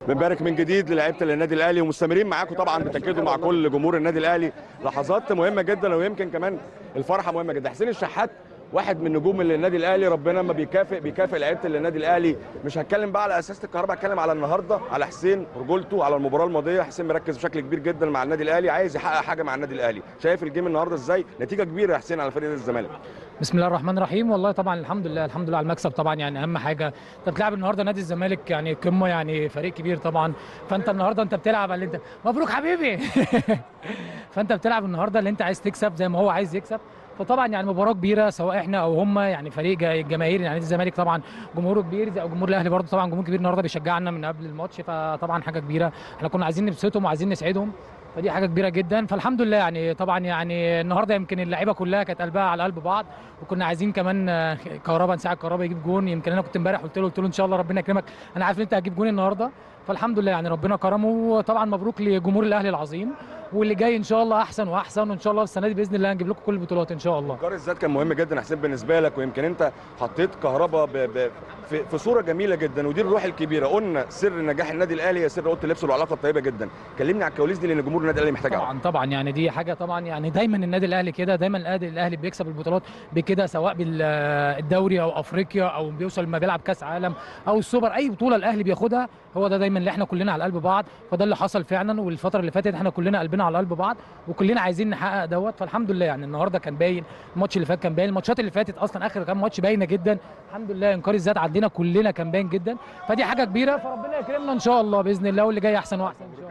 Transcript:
بنبارك من جديد للاعيبه النادي الاهلي ومستمرين معاكم طبعا بتاكدوا مع كل جمهور النادي الاهلي لحظات مهمه جدا ويمكن كمان الفرحه مهمه جدا حسين الشحات واحد من نجوم النادي الاهلي ربنا ما بيكافئ بيكافئ لعيبه النادي الاهلي مش هتكلم بقى على اساس الكهرباء هتكلم على النهارده على حسين رجولته على المباراه الماضيه حسين مركز بشكل كبير جدا مع النادي الاهلي عايز يحقق حاجه مع النادي الاهلي شايف الجيم النهارده ازاي نتيجه كبيره يا حسين على فريق الزمالك بسم الله الرحمن الرحيم والله طبعا الحمد لله الحمد لله على المكسب طبعا يعني اهم حاجه انت بتلعب النهارده نادي الزمالك يعني قمه يعني فريق كبير طبعا فانت النهارده انت بتلعب على اللي انت مبروك حبيبي فانت بتلعب النهارده اللي انت عايز تكسب زي ما هو عايز يكسب فطبعا يعني مباراه كبيره سواء احنا او هم يعني فريق جا- الجماهير يعني نادي الزمالك طبعا جمهوره كبير زي جمهور الاهلي برضه طبعا جمهور كبير النهارده بيشجعنا من قبل الماتش فطبعا حاجه كبيره احنا كنا عايزين نبسطهم وعايزين نسعدهم فدي حاجه كبيره جدا فالحمد لله يعني طبعا يعني النهارده يمكن اللعيبه كلها كانت قلبها على قلب بعض وكنا عايزين كمان آه، كهربا نساعد كهربا يجيب جون يمكن انا كنت امبارح قلت له قلت له ان شاء الله ربنا يكرمك انا عارف ان انت هتجيب جون النهارده فالحمد لله يعني ربنا كرمه وطبعا مبروك لجمهور الاهلي العظيم واللي جاي ان شاء الله احسن واحسن وان شاء الله السنه دي باذن الله هنجيب لكم كل البطولات ان شاء الله قرار الذات كان مهم جدا يا حسين بالنسبه لك ويمكن انت حطيت كهربا ب... ب... في... في صوره جميله جدا ودي الروح الكبيره قلنا سر نجاح النادي الاهلي هي سر اوضه اللبس والعلاقه الطيبه جدا كلمني على الكواليس دي لان جمهور النادي الاهلي محتاجها طبعا طبعا يعني دي حاجه طبعا يعني دايما النادي الاهلي كده دايما النادي الاهلي بيكسب البطولات بكده سواء بالدوري او افريقيا او بيوصل ما بيلعب كاس عالم او السوبر اي بطوله الاهلي بياخدها هو ده دايما اللي احنا كلنا على قلب بعض فده اللي حصل فعلا والفتره اللي فاتت احنا كلنا قلبنا على قلب بعض وكلنا عايزين نحقق دوت فالحمد لله يعني النهارده كان باين الماتش اللي فات كان باين الماتشات اللي فاتت اصلا اخر كام ماتش باينه جدا الحمد لله انكار الذات عندنا كلنا كان باين جدا فدي حاجه كبيره فربنا يكرمنا ان شاء الله باذن الله واللي جاي احسن واحسن